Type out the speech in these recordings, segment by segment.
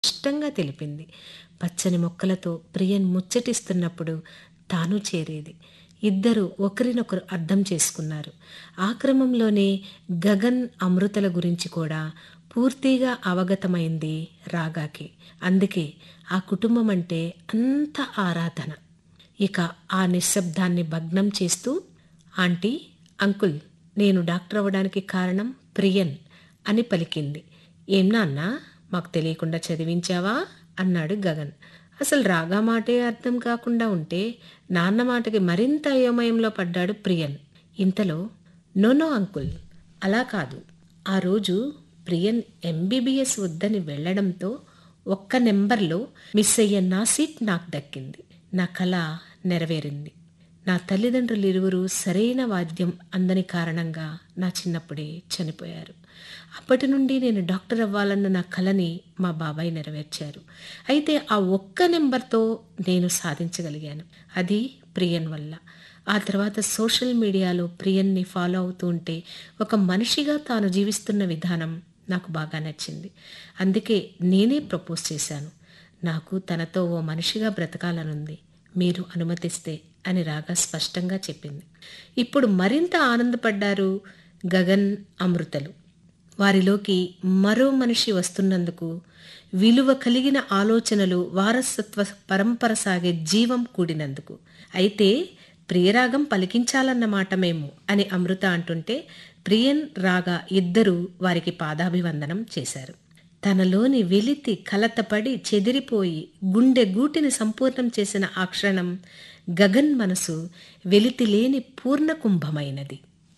స్పష్టంగా తెలిపింది పచ్చని మొక్కలతో ప్రియన్ ముచ్చటిస్తున్నప్పుడు తాను చేరేది ఇద్దరు ఒకరినొకరు అర్థం చేసుకున్నారు ఆ క్రమంలోనే గగన్ అమృతల గురించి కూడా పూర్తిగా అవగతమైంది రాగాకి అందుకే ఆ కుటుంబం అంటే అంత ఆరాధన ఇక ఆ నిశ్శబ్దాన్ని భగ్నం చేస్తూ ఆంటీ అంకుల్ నేను డాక్టర్ అవ్వడానికి కారణం ప్రియన్ అని పలికింది ఏం నాన్నా మాకు తెలియకుండా చదివించావా అన్నాడు గగన్ అసలు రాగా మాటే అర్థం కాకుండా ఉంటే నాన్న మాటకి మరింత అయోమయంలో పడ్డాడు ప్రియన్ ఇంతలో నోనో అంకుల్ అలా కాదు ఆ రోజు ప్రియన్ ఎంబీబీఎస్ వద్దని వెళ్లడంతో ఒక్క నెంబర్లో మిస్ అయ్యే నా సీట్ నాకు దక్కింది నా కళ నెరవేరింది నా తల్లిదండ్రులు ఇరువురు సరైన వాద్యం అందని కారణంగా నా చిన్నప్పుడే చనిపోయారు అప్పటి నుండి నేను డాక్టర్ అవ్వాలన్న నా కలని మా బాబాయ్ నెరవేర్చారు అయితే ఆ ఒక్క నెంబర్తో నేను సాధించగలిగాను అది ప్రియన్ వల్ల ఆ తర్వాత సోషల్ మీడియాలో ప్రియన్ని ఫాలో అవుతూ ఉంటే ఒక మనిషిగా తాను జీవిస్తున్న విధానం నాకు బాగా నచ్చింది అందుకే నేనే ప్రపోజ్ చేశాను నాకు తనతో ఓ మనిషిగా బ్రతకాలనుంది మీరు అనుమతిస్తే అని రాగా స్పష్టంగా చెప్పింది ఇప్పుడు మరింత ఆనందపడ్డారు గగన్ అమృతలు వారిలోకి మరో మనిషి వస్తున్నందుకు విలువ కలిగిన ఆలోచనలు వారసత్వ పరంపర సాగే జీవం కూడినందుకు అయితే ప్రియరాగం పలికించాలన్నమాట మేము అని అమృత అంటుంటే ప్రియన్ రాగా ఇద్దరూ వారికి పాదాభివందనం చేశారు తనలోని వెలితి కలతపడి చెదిరిపోయి గుండె గూటిని సంపూర్ణం చేసిన ఆ క్షణం గగన్ మనసు వెలితి లేని పూర్ణకుంభమైనది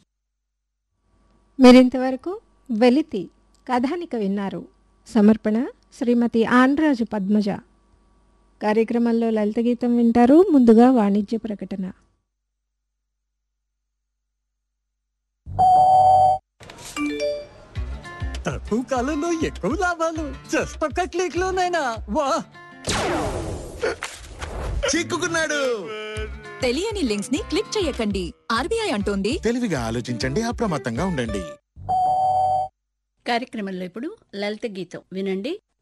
మీరింతవరకు వెలితి కథానిక విన్నారు సమర్పణ శ్రీమతి ఆండ్రాజు పద్మజ కార్యక్రమంలో లలిత గీతం వింటారు ముందుగా వాణిజ్య ప్రకటన తక్కువ కాలంలో ఎక్కువ లాభాలు జస్ట్ ఒక్క క్లిక్ లోనైనా వా చిక్కుకున్నాడు తెలియని లింక్స్ ని క్లిక్ చేయకండి ఆర్బీఐ అంటోంది తెలివిగా ఆలోచించండి అప్రమత్తంగా ఉండండి కార్యక్రమంలో ఇప్పుడు లలిత గీతం వినండి